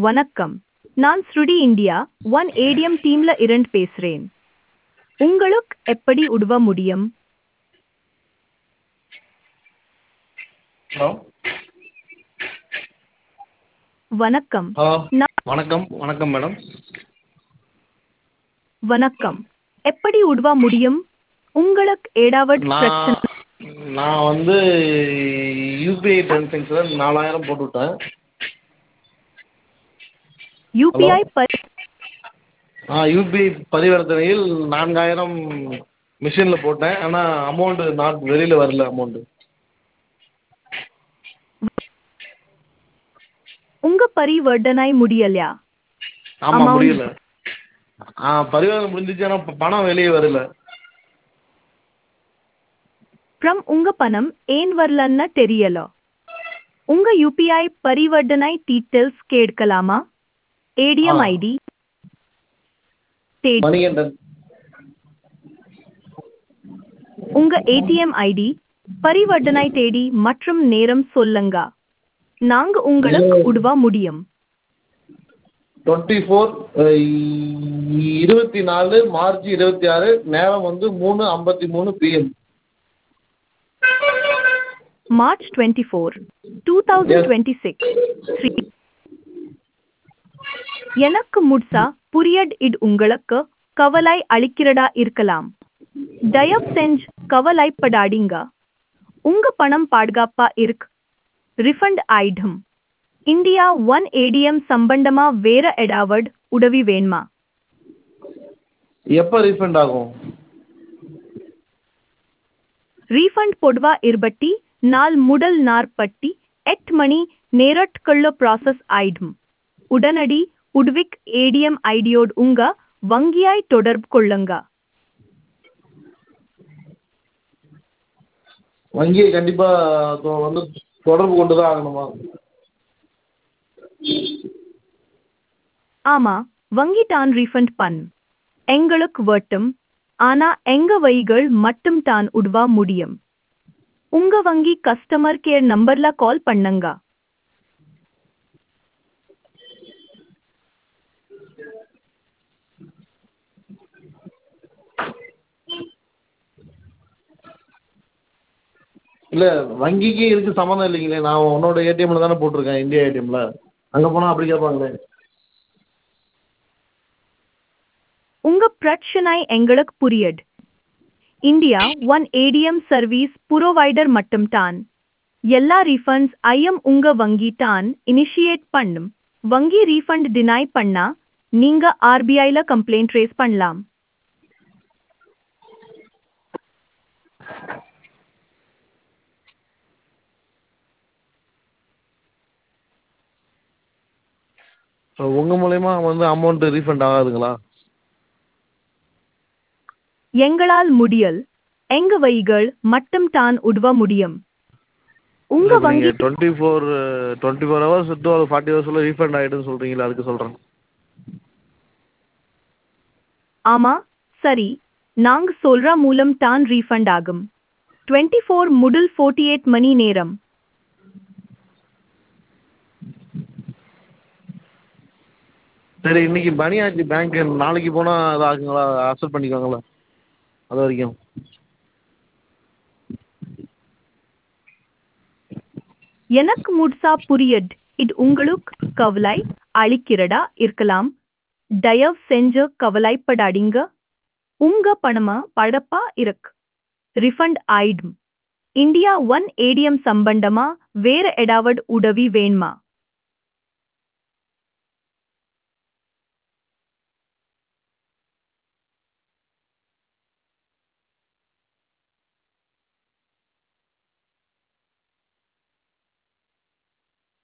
வணக்கம் நான் ஸ்ருடி இந்தியா ஒன் ஏடிஎம் டீம்ல இருந்து பேசுறேன் உங்களுக்கு எப்படி உதவ முடியும் ஹலோ வணக்கம் ஹலோ நான் வணக்கம் வணக்கம் மேடம் வணக்கம் எப்படி உதவ முடியும் உங்களுக்கு ஏதாவது நான் பிரச்சனை நான் வந்து யூபிஐ டிரான்சாக்ஷனில் நாலாயிரம் போட்டுவிட்டேன் யூபிஐ பரி ஆ யூபிஐ பரிவர்த்தனையில் நான்காயிரம் மிஷினில் போட்டேன் ஆனால் அமௌண்ட்டு நாட் வெளியில் வரல அமௌண்ட்டு உங்க பரிவர்த்தனை முடியலையா ஆமாம் Amount- முடியல ஆ பரிவர்த்தனை முடிஞ்சிச்சு ஆனால் ப- பணம் வெளியே வரல அப்புறம் உங்க பணம் ஏன் வரலன்னு தெரியல உங்க யூபிஐ பரிவர்த்தனை டீட்டெயில்ஸ் கேட்கலாமா ஏடிஎம் ஆ. ஐடி தேதி மணிகண்டன் உங்க ஏடிஎம் ஐடி பரிவர்த்தனை தேதி மற்றும் நேரம் சொல்லுங்க நாங்க உங்களுக்கு உதவ முடியும் டுவெண்ட்டி ஃபோர் இருபத்தி நாலு மார்ச் இருபத்தி ஆறு நேரம் வந்து மூணு ஐம்பத்தி மூணு PM March twenty four two thousand twenty six three எனக்கு முட்சா புரியட் இது உங்களுக்கு கவலை அளிக்கிறதா இருக்கலாம் தயவு செஞ்சு கவலைப்படாதீங்க உங்க பணம் பாதுகாப்பா இருக்கு ரிஃபண்ட் ஆயிடும் இந்தியா ஒன் ஏடிஎம் சம்பந்தமா வேற ஏதாவது உதவி வேணுமா எப்போ ரீஃபண்ட் ஆகும் ரீஃபண்ட் பொதுவா இருபட்டி நாள் முதல் நாற்பட்டி எட்டு மணி நேரட்குள்ள ப்ராசஸ் ஆயிடும் உடனடி உட்விக் ஏடிஎம் ஐடியோடு உங்க வங்கியாய் தொடர்பு கொள்ளுங்க வங்கியை கண்டிப்பாக வந்து தொடர்பு கொண்டு தான் ஆகணுமா ஆமா வங்கி தான் ரீஃபண்ட் பண் எங்களுக்கு வட்டும் ஆனா எங்க வழிகள் மட்டும் தான் உதவ முடியும் உங்க வங்கி கஸ்டமர் கேர் நம்பர்ல கால் பண்ணுங்க இல்லை வங்கிக்கு இதுக்கு சம்மந்தம் இல்லைங்களே நான் உன்னோட ஏடிஎம்மில் தானே போட்டிருக்கேன் இந்தியா ஏடிஎம்மில் அங்கே போனால் அப்படி கேட்பாங்களே உங்க பிரச்சனை எங்களுக்கு புரியுது India one ATM service provider மட்டும் தான் எல்லா ரீஃபண்ட்ஸ் ஐயம் உங்க வங்கி தான் இனிஷியேட் பண்ணும் வங்கி ரீஃபண்ட் டினை பண்ணா நீங்க ஆர்பிஐல கம்ப்ளைண்ட் ரேஸ் பண்ணலாம் ஸோ உங்கள் மூலயமா வந்து அமௌண்ட்டு ரீஃபண்ட் ஆகாதுங்களா எங்களால் முடியல் எங்க வழிகள் மட்டும் தான் உதவ முடியும் உங்க வங்கி நீங்கள் twenty four twenty four hours to forty ஹவர்ஸில் ரீஃபண்ட் ஆகிடுன்னு சொல்கிறீங்களா அதுக்கு சொல்கிறேன் ஆமா சரி நாங்க சொல்ற மூலம் தான் ரீஃபண்ட் ஆகும் டுவெண்ட்டி ஃபோர் முதல் ஃபோர்ட்டி எயிட் மணி நேரம் சரி இன்னைக்கு பனியாச்சு பேங்க்கு நாளைக்கு போனால் அது ஆகுங்களா அக்செப்ட் பண்ணிக்குவாங்களா அது வரைக்கும் எனக்கு முழுசா புரியுது இது உங்களுக்கு கவலை அளிக்கிறதா இருக்கலாம் தயவு செஞ்சு கவலைப்படாதீங்க உங்க பணமா பழப்பா இருக்கு ரிஃபண்ட் ஆயிடும் இந்தியா ஒன் ஏடிஎம் சம்பந்தமா வேற ஏதாவது உதவி வேணுமா